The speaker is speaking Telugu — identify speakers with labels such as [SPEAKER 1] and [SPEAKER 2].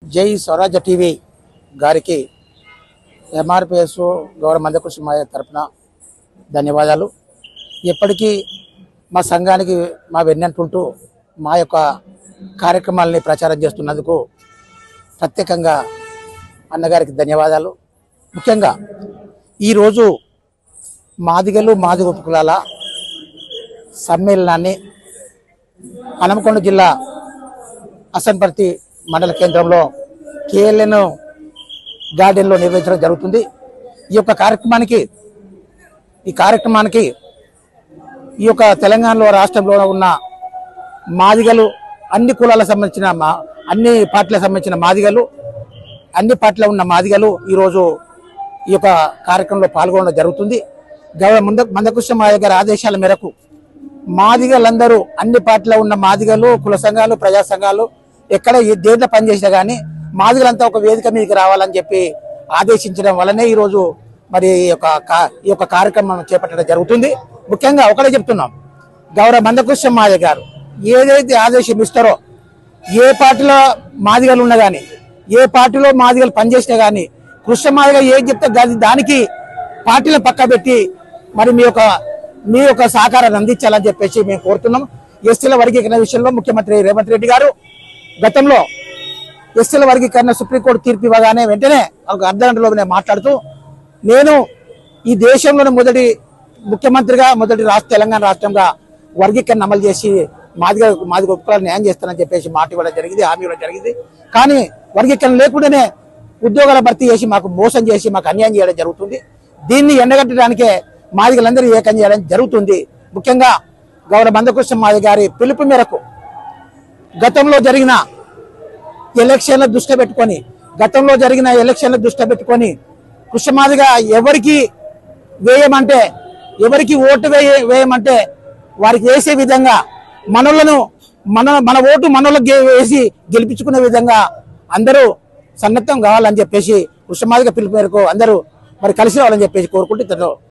[SPEAKER 1] జై స్వరాజ్య టీవీ గారికి ఎంఆర్పిఎస్ గౌరవ మందకృష్ణ మాయ తరపున ధన్యవాదాలు ఎప్పటికీ మా సంఘానికి మా వెన్నెంటుంటూ మా యొక్క కార్యక్రమాలని ప్రచారం చేస్తున్నందుకు ప్రత్యేకంగా అన్నగారికి ధన్యవాదాలు ముఖ్యంగా ఈరోజు మాదిగలు మాదిగ కులాల సమ్మేళనాన్ని హనుమకొండ జిల్లా అసన్పర్తి మండల కేంద్రంలో కేఎల్ఎన్ గార్డెన్లో నిర్వహించడం జరుగుతుంది ఈ యొక్క కార్యక్రమానికి ఈ కార్యక్రమానికి ఈ యొక్క తెలంగాణలో రాష్ట్రంలో ఉన్న మాదిగలు అన్ని కులాలకు సంబంధించిన మా అన్ని పార్టీలకు సంబంధించిన మాదిగలు అన్ని పార్టీలో ఉన్న మాదిగలు ఈరోజు ఈ యొక్క కార్యక్రమంలో పాల్గొనడం జరుగుతుంది గౌరవ ముంద మందకృష్ణ మాయ గారి ఆదేశాల మేరకు మాదిగలందరూ అన్ని పార్టీలో ఉన్న మాదిగలు కుల సంఘాలు ప్రజా సంఘాలు ఎక్కడ ఏ దేంట్లో పనిచేసినా కానీ మాదిగలంతా ఒక వేదిక మీదకి రావాలని చెప్పి ఆదేశించడం వల్లనే ఈరోజు మరి ఈ యొక్క కా- ఈ యొక్క కార్యక్రమం చేపట్టడం జరుగుతుంది ముఖ్యంగా ఒకటే చెప్తున్నాం గౌరవ మందకృష్ణ మాయ గారు ఏదైతే ఆదేశం ఇస్తారో ఏ పార్టీలో మాదిగలు ఉన్నా కానీ ఏ పార్టీలో మాదిగలు పనిచేసినా కానీ కృష్ణ మాదిగ ఏం చెప్తే గది- దానికి పార్టీలను పక్క పెట్టి మరి మీ యొక్క మీ యొక్క సహకారాన్ని అందించాలని చెప్పేసి మేము కోరుతున్నాం ఎస్టీల వర్గీకరణ విషయంలో ముఖ్యమంత్రి రేవంత్ రెడ్డి గారు గతంలో ఎస్టీల వర్గీకరణ సుప్రీంకోర్టు తీర్పు ఇవ్వగానే వెంటనే ఒక అర్ధ గంటలోనే మాట్లాడుతూ నేను ఈ దేశంలోని మొదటి ముఖ్యమంత్రిగా మొదటి రాష్ట్ర తెలంగాణ రాష్ట్రంగా వర్గీకరణ అమలు చేసి మాదిగ మాదిగ ఉపకులాలు న్యాయం చేస్తానని చెప్పేసి మాట ఇవ్వడం జరిగింది హామీ ఇవ్వడం జరిగింది కానీ వర్గీకరణ లేకుండానే ఉద్యోగాల భర్తీ చేసి మాకు మోసం చేసి మాకు అన్యాయం చేయడం జరుగుతుంది దీన్ని ఎండగట్టడానికే మాదిగలందరూ ఏకం చేయడం జరుగుతుంది ముఖ్యంగా గౌరవ మందకృష్ణ మాది గారి పిలుపు మేరకు గతంలో జరిగిన ఎలక్షన్ల దృష్టి పెట్టుకొని గతంలో జరిగిన ఎలక్షన్ల దృష్టి పెట్టుకొని కృష్ణమాదిగా ఎవరికి వేయమంటే ఎవరికి ఓటు వేయ వేయమంటే వారికి వేసే విధంగా మనలను మన మన ఓటు మనలకు గే- వేసి గెలిపించుకునే విధంగా అందరూ సన్నద్ధం కావాలని చెప్పేసి కృష్ణమాదిగా పిలుపు మేరకు అందరూ మరి కలిసి రావాలని చెప్పేసి కోరుకుంటూ ఇతను